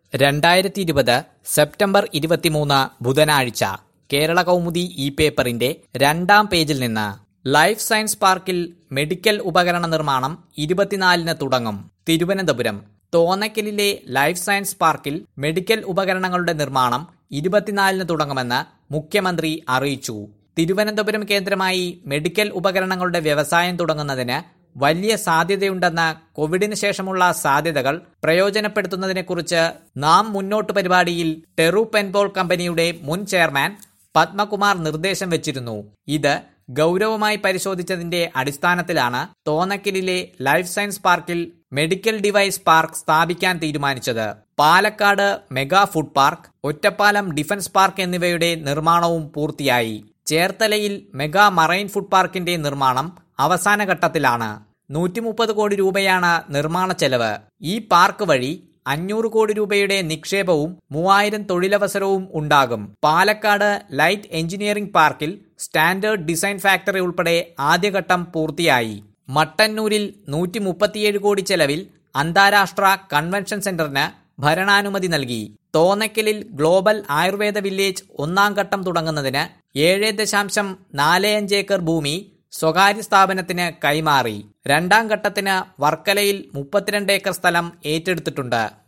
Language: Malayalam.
രണ്ടായിരത്തി ഇരുപത് സെപ്റ്റംബർ ഇരുപത്തിമൂന്ന് ബുധനാഴ്ച കേരള കൗമുദി ഈ പേപ്പറിന്റെ രണ്ടാം പേജിൽ നിന്ന് ലൈഫ് സയൻസ് പാർക്കിൽ മെഡിക്കൽ ഉപകരണ നിർമ്മാണം ഇരുപത്തിനാലിന് തുടങ്ങും തിരുവനന്തപുരം തോന്നക്കലിലെ ലൈഫ് സയൻസ് പാർക്കിൽ മെഡിക്കൽ ഉപകരണങ്ങളുടെ നിർമ്മാണം ഇരുപത്തിനാലിന് തുടങ്ങുമെന്ന് മുഖ്യമന്ത്രി അറിയിച്ചു തിരുവനന്തപുരം കേന്ദ്രമായി മെഡിക്കൽ ഉപകരണങ്ങളുടെ വ്യവസായം തുടങ്ങുന്നതിന് വലിയ സാധ്യതയുണ്ടെന്ന കോവിഡിന് ശേഷമുള്ള സാധ്യതകൾ പ്രയോജനപ്പെടുത്തുന്നതിനെക്കുറിച്ച് നാം മുന്നോട്ട് പരിപാടിയിൽ ടെറു പെൻപോൾ കമ്പനിയുടെ മുൻ ചെയർമാൻ പത്മകുമാർ നിർദ്ദേശം വെച്ചിരുന്നു ഇത് ഗൗരവമായി പരിശോധിച്ചതിന്റെ അടിസ്ഥാനത്തിലാണ് തോന്നക്കലിലെ ലൈഫ് സയൻസ് പാർക്കിൽ മെഡിക്കൽ ഡിവൈസ് പാർക്ക് സ്ഥാപിക്കാൻ തീരുമാനിച്ചത് Palakkad mega food park Ottapalam defence park എന്നിവയുടെ നിർമ്മാണവും പൂർത്തിയായി ചേർത്തലയിൽ മെഗാ മറൈൻ ഫുഡ് പാർക്കിന്റെ നിർമ്മാണം അവസാന ഘട്ടത്തിലാണ് നൂറ്റി മുപ്പത് കോടി രൂപയാണ് നിർമ്മാണ ചെലവ് ഈ പാർക്ക് വഴി അഞ്ഞൂറ് കോടി രൂപയുടെ നിക്ഷേപവും മൂവായിരം തൊഴിലവസരവും ഉണ്ടാകും പാലക്കാട് ലൈറ്റ് എഞ്ചിനീയറിംഗ് പാർക്കിൽ സ്റ്റാൻഡേർഡ് ഡിസൈൻ ഫാക്ടറി ഉൾപ്പെടെ ആദ്യഘട്ടം പൂർത്തിയായി മട്ടന്നൂരിൽ നൂറ്റി മുപ്പത്തിയേഴ് കോടി ചെലവിൽ അന്താരാഷ്ട്ര കൺവെൻഷൻ സെന്ററിന് ഭരണാനുമതി നൽകി തോന്നക്കലിൽ ഗ്ലോബൽ ആയുർവേദ വില്ലേജ് ഒന്നാം ഘട്ടം തുടങ്ങുന്നതിന് ഏഴ് ദശാംശം നാല് അഞ്ച് ഏക്കർ ഭൂമി സ്വകാര്യ സ്ഥാപനത്തിന് കൈമാറി രണ്ടാം ഘട്ടത്തിന് വർക്കലയിൽ മുപ്പത്തിരണ്ട് ഏക്കർ സ്ഥലം ഏറ്റെടുത്തിട്ടുണ്ട്